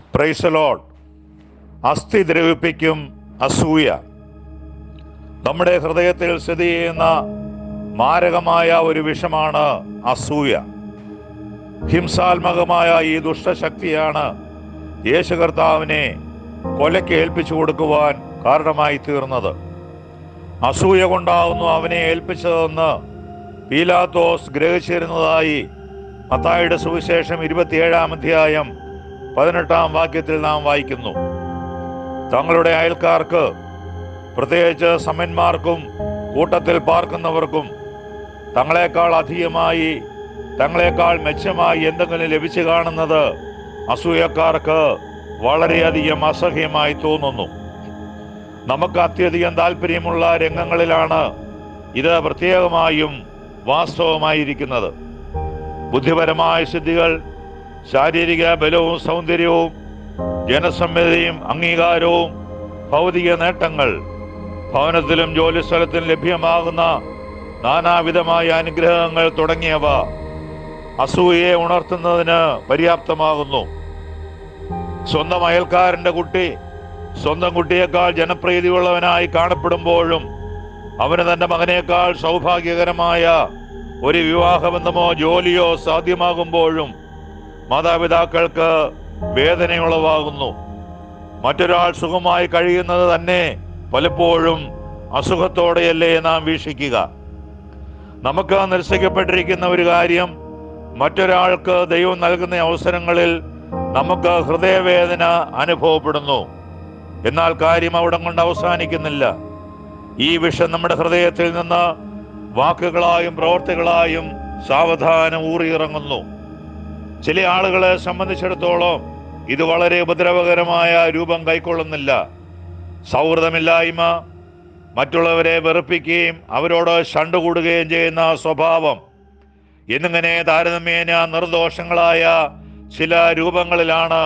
പ്രൈസലോഡ് അസ്ഥി ദ്രവിപ്പിക്കും അസൂയ നമ്മുടെ ഹൃദയത്തിൽ സ്ഥിതി ചെയ്യുന്ന മാരകമായ ഒരു വിഷമാണ് അസൂയ ഹിംസാത്മകമായ ഈ ദുഷ്ടശക്തിയാണ് യേശു കർത്താവിനെ കൊലയ്ക്ക് ഏൽപ്പിച്ചു കൊടുക്കുവാൻ കാരണമായി തീർന്നത് അസൂയ കൊണ്ടാവുന്നു അവനെ ഏൽപ്പിച്ചതെന്ന് പീലാത്തോസ് ഗ്രഹിച്ചിരുന്നതായി മത്തായിയുടെ സുവിശേഷം ഇരുപത്തിയേഴാം അധ്യായം പതിനെട്ടാം വാക്യത്തിൽ നാം വായിക്കുന്നു തങ്ങളുടെ അയൽക്കാർക്ക് പ്രത്യേകിച്ച് സമന്മാർക്കും കൂട്ടത്തിൽ പാർക്കുന്നവർക്കും തങ്ങളെക്കാൾ അധികമായി തങ്ങളെക്കാൾ മെച്ചമായി എന്തെങ്കിലും ലഭിച്ചു കാണുന്നത് അസൂയക്കാർക്ക് വളരെയധികം അസഹ്യമായി തോന്നുന്നു നമുക്ക് അത്യധികം താല്പര്യമുള്ള രംഗങ്ങളിലാണ് ഇത് പ്രത്യേകമായും വാസ്തവമായിരിക്കുന്നത് ബുദ്ധിപരമായ സിദ്ധികൾ ശാരീരിക ബലവും സൗന്ദര്യവും ജനസമ്മതിയും അംഗീകാരവും ഭൗതിക നേട്ടങ്ങൾ ഭവനത്തിലും ജോലിസ്ഥലത്തിലും ലഭ്യമാകുന്ന നാനാവിധമായ അനുഗ്രഹങ്ങൾ തുടങ്ങിയവ അസൂയയെ ഉണർത്തുന്നതിന് പര്യാപ്തമാകുന്നു സ്വന്തം അയൽക്കാരന്റെ കുട്ടി സ്വന്തം കുട്ടിയേക്കാൾ ജനപ്രീതിയുള്ളവനായി കാണപ്പെടുമ്പോഴും അവന് തന്റെ മകനേക്കാൾ സൗഭാഗ്യകരമായ ഒരു വിവാഹബന്ധമോ ജോലിയോ സാധ്യമാകുമ്പോഴും മാതാപിതാക്കൾക്ക് വേദനയുളവാകുന്നു മറ്റൊരാൾ സുഖമായി കഴിയുന്നത് തന്നെ പലപ്പോഴും അസുഖത്തോടെയല്ലേ നാം വീക്ഷിക്കുക നമുക്ക് നിരസിക്കപ്പെട്ടിരിക്കുന്ന ഒരു കാര്യം മറ്റൊരാൾക്ക് ദൈവം നൽകുന്ന അവസരങ്ങളിൽ നമുക്ക് ഹൃദയവേദന അനുഭവപ്പെടുന്നു എന്നാൽ കാര്യം അവിടെ കൊണ്ട് അവസാനിക്കുന്നില്ല ഈ വിഷം നമ്മുടെ ഹൃദയത്തിൽ നിന്ന് വാക്കുകളായും പ്രവർത്തികളായും സാവധാനം ഊറിയിറങ്ങുന്നു ചില ആളുകളെ സംബന്ധിച്ചിടത്തോളം ഇത് വളരെ ഉപദ്രവകരമായ രൂപം കൈക്കൊള്ളുന്നില്ല സൗഹൃദമില്ലായ്മ മറ്റുള്ളവരെ വെറുപ്പിക്കുകയും അവരോട് ശണ്ടുകൂടുകയും ചെയ്യുന്ന സ്വഭാവം എന്നിങ്ങനെ താരതമ്യേന നിർദോഷങ്ങളായ ചില രൂപങ്ങളിലാണ്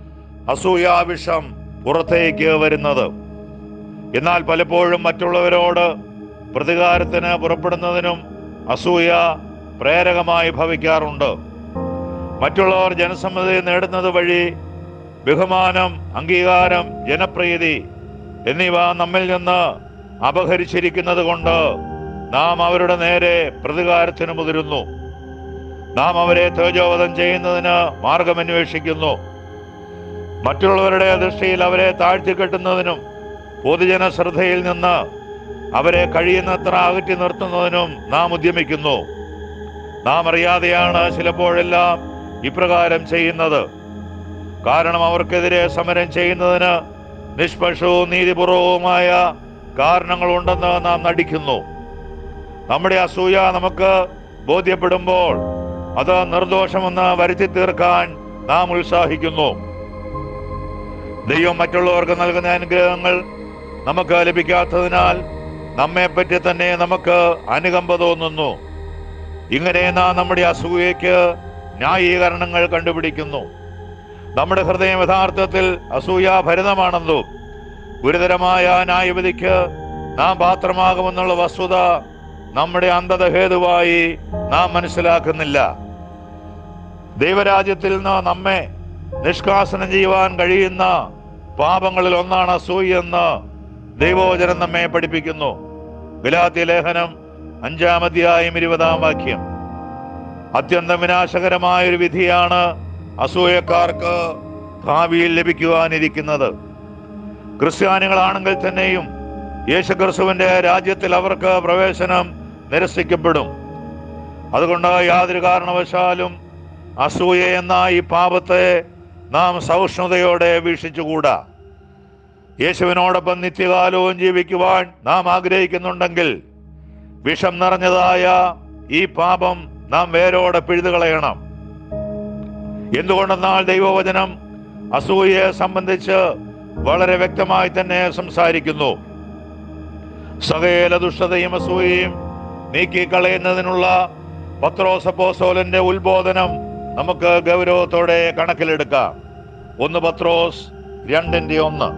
അസൂയാവിഷം പുറത്തേക്ക് വരുന്നത് എന്നാൽ പലപ്പോഴും മറ്റുള്ളവരോട് പ്രതികാരത്തിന് പുറപ്പെടുന്നതിനും അസൂയ പ്രേരകമായി ഭവിക്കാറുണ്ട് മറ്റുള്ളവർ ജനസമ്മതി നേടുന്നത് വഴി ബഹുമാനം അംഗീകാരം ജനപ്രീതി എന്നിവ നമ്മിൽ നിന്ന് അപഹരിച്ചിരിക്കുന്നത് കൊണ്ട് നാം അവരുടെ നേരെ പ്രതികാരത്തിന് മുതിരുന്നു നാം അവരെ തേജോവധം ചെയ്യുന്നതിന് മാർഗമന്വേഷിക്കുന്നു മറ്റുള്ളവരുടെ ദൃഷ്ടിയിൽ അവരെ താഴ്ത്തിക്കെട്ടുന്നതിനും പൊതുജന ശ്രദ്ധയിൽ നിന്ന് അവരെ കഴിയുന്നത്ര അകറ്റി നിർത്തുന്നതിനും നാം ഉദ്യമിക്കുന്നു നാം അറിയാതെയാണ് ചിലപ്പോഴെല്ലാം ഇപ്രകാരം ചെയ്യുന്നത് കാരണം അവർക്കെതിരെ സമരം ചെയ്യുന്നതിന് നിഷ്പക്ഷവും നീതിപൂർവവുമായ കാരണങ്ങളുണ്ടെന്ന് നാം നടിക്കുന്നു നമ്മുടെ അസൂയ നമുക്ക് ബോധ്യപ്പെടുമ്പോൾ അത് നിർദോഷമെന്ന് വരുത്തി തീർക്കാൻ നാം ഉത്സാഹിക്കുന്നു ദൈവം മറ്റുള്ളവർക്ക് നൽകുന്ന അനുഗ്രഹങ്ങൾ നമുക്ക് ലഭിക്കാത്തതിനാൽ നമ്മെപ്പറ്റി തന്നെ നമുക്ക് അനുകമ്പ തോന്നുന്നു ഇങ്ങനെ നാം നമ്മുടെ അസൂയയ്ക്ക് ന്യായീകരണങ്ങൾ കണ്ടുപിടിക്കുന്നു നമ്മുടെ ഹൃദയം യഥാർത്ഥത്തിൽ അസൂയാഭരിതമാണെന്നും ഗുരുതരമായ ന്യായവിധിക്ക് നാം പാത്രമാകുമെന്നുള്ള വസ്തുത നമ്മുടെ അന്ധത ഹേതുവായി നാം മനസ്സിലാക്കുന്നില്ല ദൈവരാജ്യത്തിൽ നിന്ന് നമ്മെ നിഷ്കാസനം ചെയ്യുവാൻ കഴിയുന്ന പാപങ്ങളിൽ ഒന്നാണ് അസൂയ എന്ന് ദൈവോചനം നമ്മെ പഠിപ്പിക്കുന്നു ഗലാത്യ ലേഖനം അഞ്ചാം അധ്യായം ഇരുപതാം വാക്യം അത്യന്തം വിനാശകരമായ ഒരു വിധിയാണ് അസൂയക്കാർക്ക് ഭാവിയിൽ ലഭിക്കുവാനിരിക്കുന്നത് ക്രിസ്ത്യാനികളാണെങ്കിൽ തന്നെയും യേശുക്രിസ്തുവിന്റെ രാജ്യത്തിൽ അവർക്ക് പ്രവേശനം നിരസിക്കപ്പെടും അതുകൊണ്ട് യാതൊരു കാരണവശാലും അസൂയ എന്ന ഈ പാപത്തെ നാം സഹിഷ്ണുതയോടെ വീക്ഷിച്ചുകൂടാ യേശുവിനോടൊപ്പം നിത്യകാലവും ജീവിക്കുവാൻ നാം ആഗ്രഹിക്കുന്നുണ്ടെങ്കിൽ വിഷം നിറഞ്ഞതായ ഈ പാപം നാം വേരോടെ പിഴുതുകളയണം എന്തുകൊണ്ടെന്നാൽ ദൈവവചനം അസൂയയെ സംബന്ധിച്ച് വളരെ വ്യക്തമായി തന്നെ സംസാരിക്കുന്നു സകല ദുഷ്ടതയും അസൂയയും നീക്കിക്കളയുന്നതിനുള്ള പത്രോസപ്പോസോലന്റെ ഉത്ബോധനം നമുക്ക് ഗൗരവത്തോടെ കണക്കിലെടുക്കാം ഒന്ന് പത്രോസ് രണ്ടിന്റെ ഒന്ന്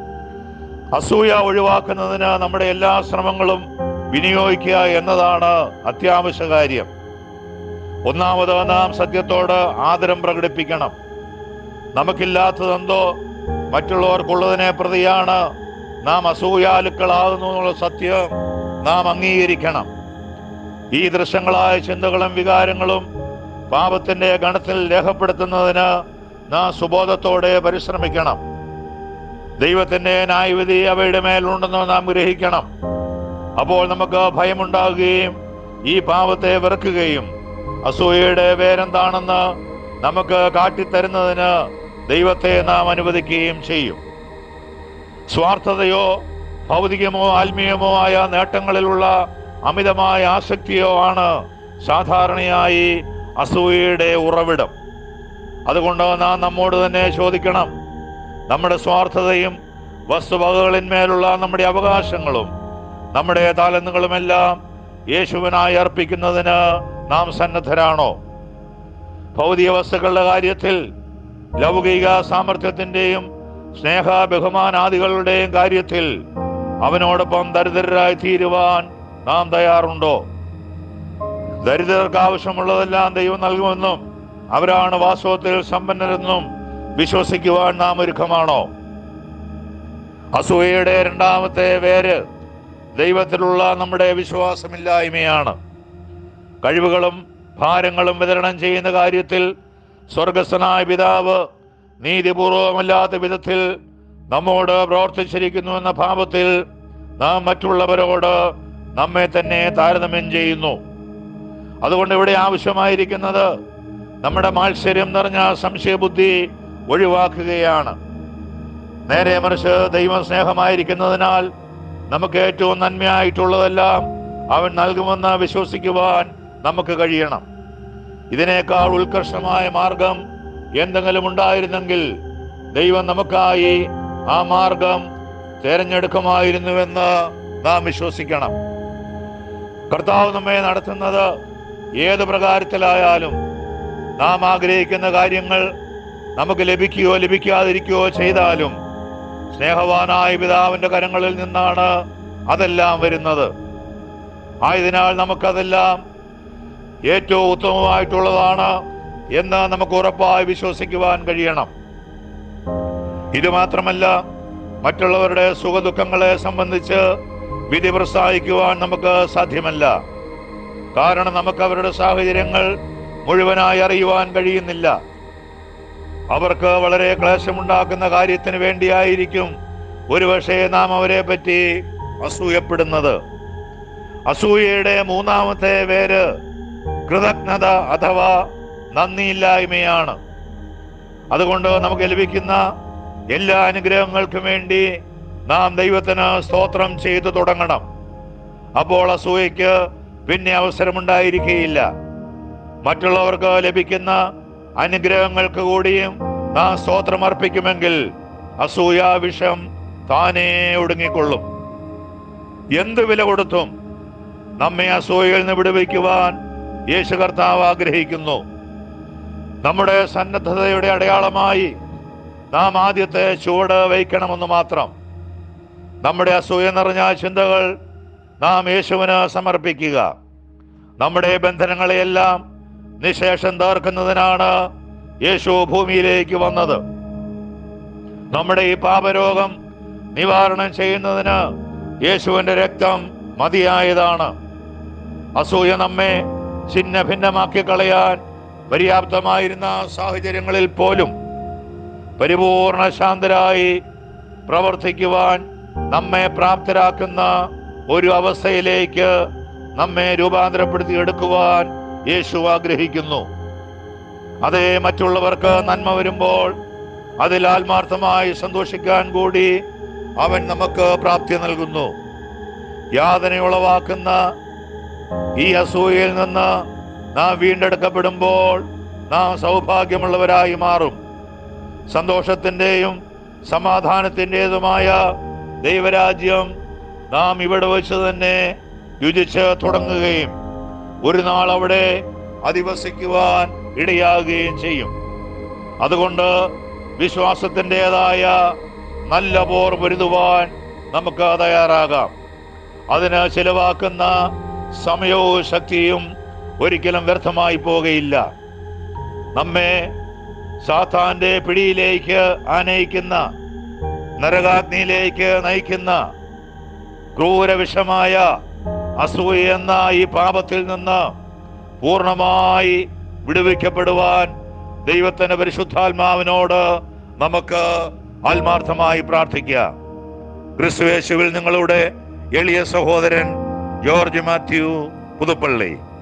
അസൂയ ഒഴിവാക്കുന്നതിന് നമ്മുടെ എല്ലാ ശ്രമങ്ങളും വിനിയോഗിക്കുക എന്നതാണ് അത്യാവശ്യ കാര്യം ഒന്നാമത് നാം സത്യത്തോട് ആദരം പ്രകടിപ്പിക്കണം നമുക്കില്ലാത്തതെന്തോ മറ്റുള്ളവർക്കുള്ളതിനെ പ്രതിയാണ് നാം അസൂയാലുക്കളാകുന്നു എന്നുള്ള സത്യം നാം അംഗീകരിക്കണം ഈ ദൃശ്യങ്ങളായ ചിന്തകളും വികാരങ്ങളും പാപത്തിന്റെ ഗണത്തിൽ രേഖപ്പെടുത്തുന്നതിന് നാം സുബോധത്തോടെ പരിശ്രമിക്കണം ദൈവത്തിന്റെ ന്യായവിധി അവയുടെ മേലുണ്ടെന്ന് നാം ഗ്രഹിക്കണം അപ്പോൾ നമുക്ക് ഭയമുണ്ടാകുകയും ഈ പാപത്തെ വെറുക്കുകയും അസൂയയുടെ വേരെന്താണെന്ന് നമുക്ക് കാട്ടിത്തരുന്നതിന് ദൈവത്തെ നാം അനുവദിക്കുകയും ചെയ്യും സ്വാർത്ഥതയോ ഭൗതികമോ ആത്മീയമോ ആയ നേട്ടങ്ങളിലുള്ള അമിതമായ ആസക്തിയോ ആണ് സാധാരണയായി അസൂയയുടെ ഉറവിടം അതുകൊണ്ട് നാം നമ്മോട് തന്നെ ചോദിക്കണം നമ്മുടെ സ്വാർത്ഥതയും വസ്തുവകകളിന്മേലുള്ള നമ്മുടെ അവകാശങ്ങളും നമ്മുടെ താലന്തുകളുമെല്ലാം യേശുവിനായി അർപ്പിക്കുന്നതിന് നാം സന്നദ്ധരാണോ ഭൗതിക വസ്തുക്കളുടെ കാര്യത്തിൽ ലൗകിക സാമർഥ്യത്തിന്റെയും സ്നേഹ ബഹുമാനാദികളുടെയും കാര്യത്തിൽ അവനോടൊപ്പം ദരിദ്രരായി തീരുവാൻ നാം തയ്യാറുണ്ടോ ദരിദ്രർക്ക് ആവശ്യമുള്ളതെല്ലാം ദൈവം നൽകുമെന്നും അവരാണ് വാസ്തവത്തിൽ സമ്പന്നരെന്നും വിശ്വസിക്കുവാൻ നാം ഒരുക്കമാണോ അസൂയയുടെ രണ്ടാമത്തെ വേര് ദൈവത്തിലുള്ള നമ്മുടെ വിശ്വാസമില്ലായ്മയാണ് കഴിവുകളും ഭാരങ്ങളും വിതരണം ചെയ്യുന്ന കാര്യത്തിൽ സ്വർഗസ്ഥനായ പിതാവ് നീതിപൂർവമല്ലാത്ത വിധത്തിൽ നമ്മോട് പ്രവർത്തിച്ചിരിക്കുന്നു എന്ന ഭാവത്തിൽ നാം മറ്റുള്ളവരോട് നമ്മെ തന്നെ താരതമ്യം ചെയ്യുന്നു അതുകൊണ്ട് ഇവിടെ ആവശ്യമായിരിക്കുന്നത് നമ്മുടെ മാത്സര്യം നിറഞ്ഞ സംശയബുദ്ധി ഒഴിവാക്കുകയാണ് നേരെ മറിച്ച് ദൈവം സ്നേഹമായിരിക്കുന്നതിനാൽ നമുക്ക് ഏറ്റവും നന്മയായിട്ടുള്ളതെല്ലാം അവൻ നൽകുമെന്ന് വിശ്വസിക്കുവാൻ നമുക്ക് കഴിയണം ഇതിനേക്കാൾ ഉത്കർഷമായ മാർഗം എന്തെങ്കിലും ഉണ്ടായിരുന്നെങ്കിൽ ദൈവം നമുക്കായി ആ മാർഗം തിരഞ്ഞെടുക്കുമായിരുന്നുവെന്ന് നാം വിശ്വസിക്കണം കർത്താവ് നമ്മെ നടത്തുന്നത് ഏത് പ്രകാരത്തിലായാലും നാം ആഗ്രഹിക്കുന്ന കാര്യങ്ങൾ നമുക്ക് ലഭിക്കുകയോ ലഭിക്കാതിരിക്കുകയോ ചെയ്താലും സ്നേഹവാനായ പിതാവിന്റെ കരങ്ങളിൽ നിന്നാണ് അതെല്ലാം വരുന്നത് ആയതിനാൽ നമുക്കതെല്ലാം ഏറ്റവും ഉത്തമമായിട്ടുള്ളതാണ് എന്ന് നമുക്ക് ഉറപ്പായി വിശ്വസിക്കുവാൻ കഴിയണം ഇത് മാത്രമല്ല മറ്റുള്ളവരുടെ സുഖദുഃഖങ്ങളെ സംബന്ധിച്ച് വിധി പ്രസ്താവിക്കുവാൻ നമുക്ക് സാധ്യമല്ല കാരണം നമുക്ക് അവരുടെ സാഹചര്യങ്ങൾ മുഴുവനായി അറിയുവാൻ കഴിയുന്നില്ല അവർക്ക് വളരെ ക്ലേശമുണ്ടാക്കുന്ന കാര്യത്തിന് വേണ്ടിയായിരിക്കും ഒരുപക്ഷെ നാം അവരെ പറ്റി അസൂയപ്പെടുന്നത് അസൂയയുടെ മൂന്നാമത്തെ പേര് കൃതജ്ഞത അഥവാ നന്ദിയില്ലായ്മയാണ് അതുകൊണ്ട് നമുക്ക് ലഭിക്കുന്ന എല്ലാ അനുഗ്രഹങ്ങൾക്കും വേണ്ടി നാം ദൈവത്തിന് സ്തോത്രം ചെയ്തു തുടങ്ങണം അപ്പോൾ അസൂയയ്ക്ക് പിന്നെ അവസരമുണ്ടായിരിക്കുകയില്ല മറ്റുള്ളവർക്ക് ലഭിക്കുന്ന അനുഗ്രഹങ്ങൾക്ക് കൂടിയും നാം സ്തോത്രം അർപ്പിക്കുമെങ്കിൽ അസൂയ വിഷം താനേ ഒടുങ്ങിക്കൊള്ളും എന്ത് വില കൊടുത്തും നമ്മെ അസൂയയിൽ നിന്ന് വിടുവിക്കുവാൻ യേശു കർത്താവ് ആഗ്രഹിക്കുന്നു നമ്മുടെ സന്നദ്ധതയുടെ അടയാളമായി നാം ആദ്യത്തെ ചുവട് വയ്ക്കണമെന്ന് മാത്രം നമ്മുടെ അസൂയ നിറഞ്ഞ ചിന്തകൾ നാം യേശുവിന് സമർപ്പിക്കുക നമ്മുടെ ബന്ധനങ്ങളെയെല്ലാം നിശേഷം തീർക്കുന്നതിനാണ് യേശു ഭൂമിയിലേക്ക് വന്നത് നമ്മുടെ ഈ പാപരോഗം നിവാരണം ചെയ്യുന്നതിന് യേശുവിന്റെ രക്തം മതിയായതാണ് അസൂയ നമ്മെ ഛിന്ന ഭിന്നമാക്കി കളയാൻ പര്യാപ്തമായിരുന്ന സാഹചര്യങ്ങളിൽ പോലും പരിപൂർണ ശാന്തരായി പ്രവർത്തിക്കുവാൻ നമ്മെ പ്രാപ്തരാക്കുന്ന ഒരു അവസ്ഥയിലേക്ക് നമ്മെ രൂപാന്തരപ്പെടുത്തി എടുക്കുവാൻ യേശു ആഗ്രഹിക്കുന്നു അതേ മറ്റുള്ളവർക്ക് നന്മ വരുമ്പോൾ അതിൽ ആത്മാർത്ഥമായി സന്തോഷിക്കാൻ കൂടി അവൻ നമുക്ക് പ്രാപ്തി നൽകുന്നു യാതനയുളവാക്കുന്ന ഈ അസൂയയിൽ നിന്ന് നാം വീണ്ടെടുക്കപ്പെടുമ്പോൾ നാം സൗഭാഗ്യമുള്ളവരായി മാറും സന്തോഷത്തിന്റെയും സമാധാനത്തിൻ്റെതുമായ ദൈവരാജ്യം നാം ഇവിടെ വെച്ച് തന്നെ രുചിച്ച് തുടങ്ങുകയും ഒരു നാൾ അവിടെ അധിവസിക്കുവാൻ ഇടയാകുകയും ചെയ്യും അതുകൊണ്ട് വിശ്വാസത്തിൻ്റെതായ നല്ല പോർ പൊരുതുവാൻ നമുക്ക് തയ്യാറാകാം അതിന് ചിലവാക്കുന്ന സമയവും ശക്തിയും ഒരിക്കലും വ്യർത്ഥമായി പോകുകയില്ല നമ്മെ സാത്താന്റെ പിടിയിലേക്ക് ആനയിക്കുന്ന നരകാഗ്നിയിലേക്ക് നയിക്കുന്ന ക്രൂരവിഷമായ അസൂയ എന്ന ഈ പാപത്തിൽ നിന്ന് പൂർണ്ണമായി വിടുവിക്കപ്പെടുവാൻ ദൈവത്തിന്റെ പരിശുദ്ധാത്മാവിനോട് നമുക്ക് ആത്മാർത്ഥമായി പ്രാർത്ഥിക്കാം ക്രിസ്തുവേശുവിൽ നിങ്ങളുടെ എളിയ സഹോദരൻ ജോർജ് മാത്യു പുതുപ്പള്ളി